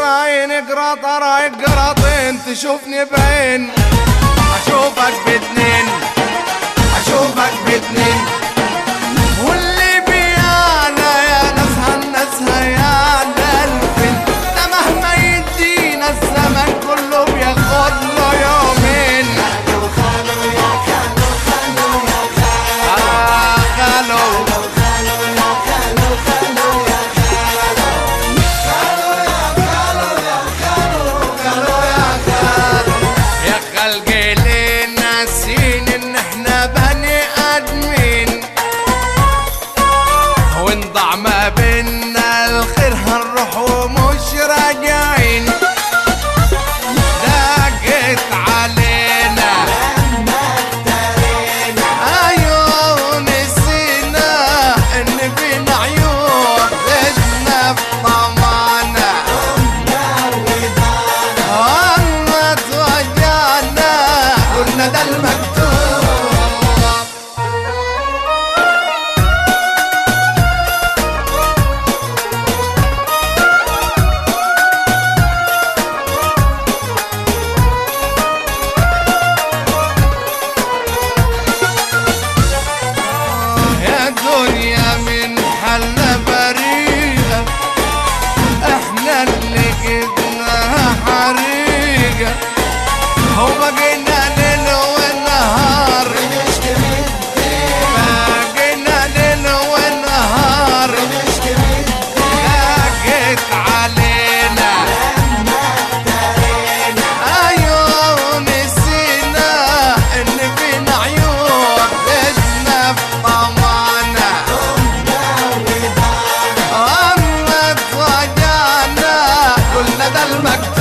عينك قراطرة قراطين تشوفني بعين اشوفك باتنين اشوفك باتنين واللي بيانا يا ناسها الناسها يا الفين ده مهما يدينا الزمن كله بياخد له يومين آه خلو يا خلق ليه ناسين ان احنا بني ادمين ونضع ما بينا الخير هنروح ومش راجعين ضاقت علينا ايوه نسينا ان فينا عيون بدنا في طمعنا أما توجعنا قلنا ده المكتوب يا دنيا من حل بريئة احنا اللي جبناها حريقة وبقينا ليل ونهار بقينا ليل ونهار ضاقت علينا ايوه نسينا ان فينا عيون بدنا في طمعنا اما توجعنا قلنا ده المكتوب